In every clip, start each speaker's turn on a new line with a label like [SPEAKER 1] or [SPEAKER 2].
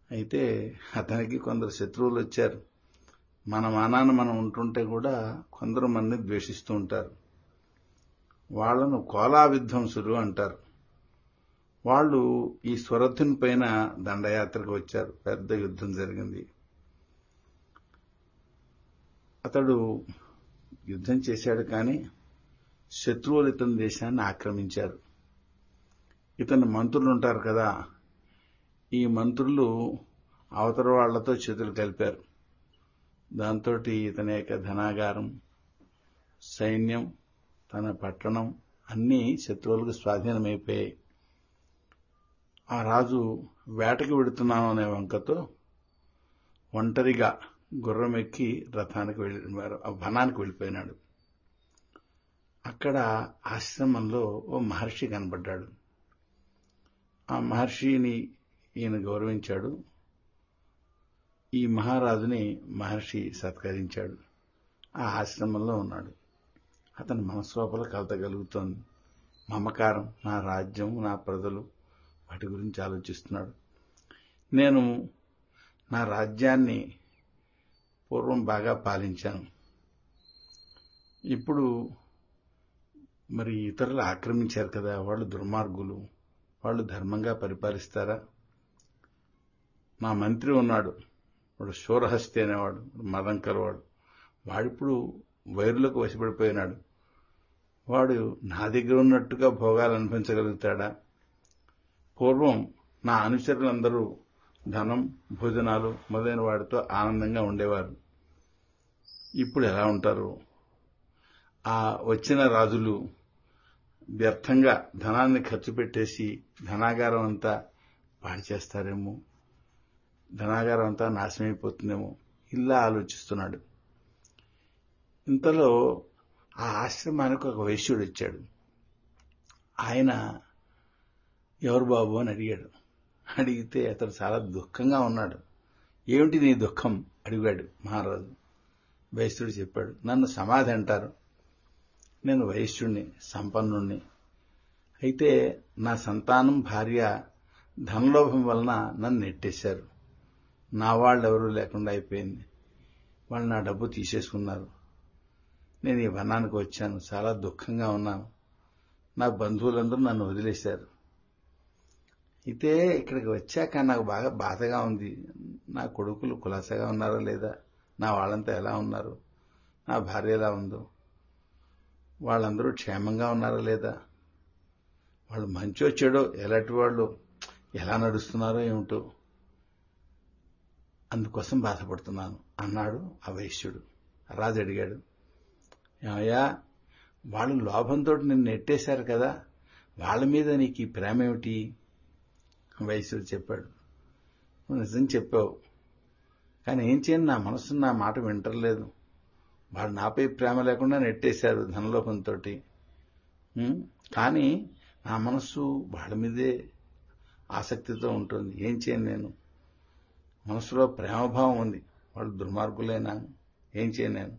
[SPEAKER 1] అయితే అతనికి కొందరు శత్రువులు వచ్చారు మన మానాన్ని మనం ఉంటుంటే కూడా కొందరు మనని ద్వేషిస్తూ ఉంటారు వాళ్లను కోలా విధ్వంసులు అంటారు వాళ్ళు ఈ స్వరథుని పైన దండయాత్రకు వచ్చారు పెద్ద యుద్ధం జరిగింది అతడు యుద్ధం చేశాడు కానీ శత్రువులు ఇతని దేశాన్ని ఆక్రమించారు ఇతని మంత్రులు ఉంటారు కదా ఈ మంత్రులు అవతల వాళ్లతో చేతులు కలిపారు దాంతో ఇతని యొక్క ధనాగారం సైన్యం తన పట్టణం అన్నీ శత్రువులకు స్వాధీనమైపోయాయి ఆ రాజు వేటకి వెడుతున్నాను అనే వంకతో ఒంటరిగా గుర్రం ఎక్కి రథానికి వెళ్ళి వనానికి వెళ్ళిపోయినాడు అక్కడ ఆశ్రమంలో ఓ మహర్షి కనబడ్డాడు ఆ మహర్షిని ఈయన గౌరవించాడు ఈ మహారాజుని మహర్షి సత్కరించాడు ఆ ఆశ్రమంలో ఉన్నాడు అతని మనసు లోపల కలత కలుగుతోంది మమకారం నా రాజ్యం నా ప్రజలు వాటి గురించి ఆలోచిస్తున్నాడు నేను నా రాజ్యాన్ని పూర్వం బాగా పాలించాను ఇప్పుడు మరి ఇతరులు ఆక్రమించారు కదా వాళ్ళు దుర్మార్గులు వాళ్ళు ధర్మంగా పరిపాలిస్తారా నా మంత్రి ఉన్నాడు వాడు శూరహస్తి అనేవాడు మదంకరవాడు వాడిప్పుడు వైరులకు వశపడిపోయినాడు వాడు నా దగ్గర ఉన్నట్టుగా భోగాలు అనిపించగలుగుతాడా పూర్వం నా అనుచరులందరూ ధనం భోజనాలు మొదలైన వాటితో ఆనందంగా ఉండేవారు ఇప్పుడు ఎలా ఉంటారు ఆ వచ్చిన రాజులు వ్యర్థంగా ధనాన్ని ఖర్చు పెట్టేసి ధనాగారం అంతా పాడి చేస్తారేమో ధనాగారం అంతా నాశనమైపోతుందేమో ఇలా ఆలోచిస్తున్నాడు ఇంతలో ఆ ఆశ్రమానికి ఒక వైశ్యుడు వచ్చాడు ఆయన ఎవరు బాబు అని అడిగాడు అడిగితే అతడు చాలా దుఃఖంగా ఉన్నాడు ఏమిటి నీ దుఃఖం అడిగాడు మహారాజు వైశ్యుడు చెప్పాడు నన్ను సమాధి అంటారు నేను వైశ్యుణ్ణి సంపన్నుణ్ణి అయితే నా సంతానం భార్య ధనలోభం వలన నన్ను నెట్టేశారు నా వాళ్ళెవరూ లేకుండా అయిపోయింది వాళ్ళు నా డబ్బు తీసేసుకున్నారు నేను ఈ వనానికి వచ్చాను చాలా దుఃఖంగా ఉన్నాను నా బంధువులందరూ నన్ను వదిలేశారు అయితే ఇక్కడికి వచ్చాక నాకు బాగా బాధగా ఉంది నా కొడుకులు కులాసగా ఉన్నారా లేదా నా వాళ్ళంతా ఎలా ఉన్నారు నా భార్య ఎలా ఉందో వాళ్ళందరూ క్షేమంగా ఉన్నారా లేదా వాళ్ళు మంచో చెడో ఎలాంటి వాళ్ళు ఎలా నడుస్తున్నారో ఏమిటో అందుకోసం బాధపడుతున్నాను అన్నాడు ఆ వైశ్యుడు రాజు అడిగాడు ఏమయ్యా వాళ్ళు లోభంతో నిన్ను నెట్టేశారు కదా వాళ్ళ మీద నీకు ఈ ప్రేమ ఏమిటి వైశ్యుడు చెప్పాడు నువ్వు నిజం చెప్పావు కానీ ఏం చేయను నా మనసు నా మాట వింటలేదు వాళ్ళు నాపై ప్రేమ లేకుండా నెట్టేశారు ధనలోపంతో కానీ నా మనస్సు వాళ్ళ మీదే ఆసక్తితో ఉంటుంది ఏం చేయను నేను మనసులో ప్రేమభావం ఉంది వాళ్ళు దుర్మార్గులైనా ఏం చేయను నేను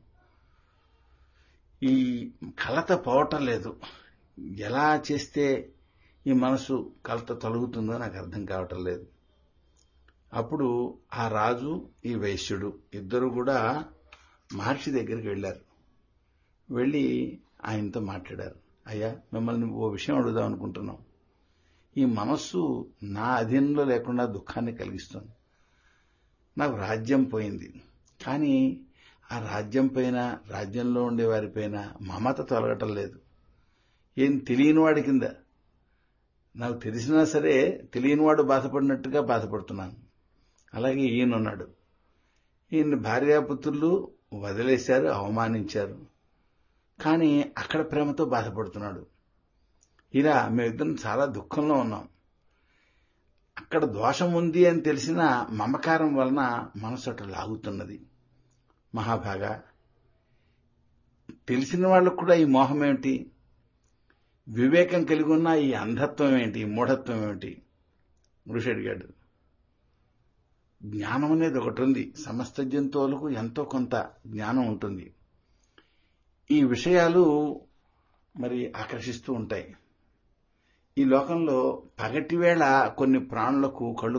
[SPEAKER 1] ఈ కలత పోవటం లేదు ఎలా చేస్తే ఈ మనసు కలత తొలగుతుందో నాకు అర్థం కావటం లేదు అప్పుడు ఆ రాజు ఈ వైశ్యుడు ఇద్దరు కూడా మహర్షి దగ్గరికి వెళ్లారు వెళ్ళి ఆయనతో మాట్లాడారు అయ్యా మిమ్మల్ని ఓ విషయం అడుగుదాం అనుకుంటున్నాం ఈ మనస్సు నా అధీనంలో లేకుండా దుఃఖాన్ని కలిగిస్తుంది నాకు రాజ్యం పోయింది కానీ ఆ రాజ్యం పైన రాజ్యంలో ఉండే వారిపైన మమత తొలగటం లేదు ఏం తెలియనివాడి కింద నాకు తెలిసినా సరే తెలియనివాడు బాధపడినట్టుగా బాధపడుతున్నాను అలాగే ఈయనున్నాడు ఈయన భార్యాపుత్రులు వదిలేశారు అవమానించారు కానీ అక్కడ ప్రేమతో బాధపడుతున్నాడు ఇలా మేమిద్దరం చాలా దుఃఖంలో ఉన్నాం అక్కడ దోషం ఉంది అని తెలిసిన మమకారం వలన మనసు అటు లాగుతున్నది మహాభాగా తెలిసిన వాళ్ళకు కూడా ఈ మోహం ఏమిటి వివేకం కలిగి ఉన్న ఈ అంధత్వం ఏంటి ఈ మూఢత్వం ఏమిటి ఋషి అడిగాడు జ్ఞానం అనేది ఒకటి ఉంది సమస్త జంతువులకు ఎంతో కొంత జ్ఞానం ఉంటుంది ఈ విషయాలు మరి ఆకర్షిస్తూ ఉంటాయి ఈ లోకంలో పగటివేళ కొన్ని ప్రాణులకు కళ్ళు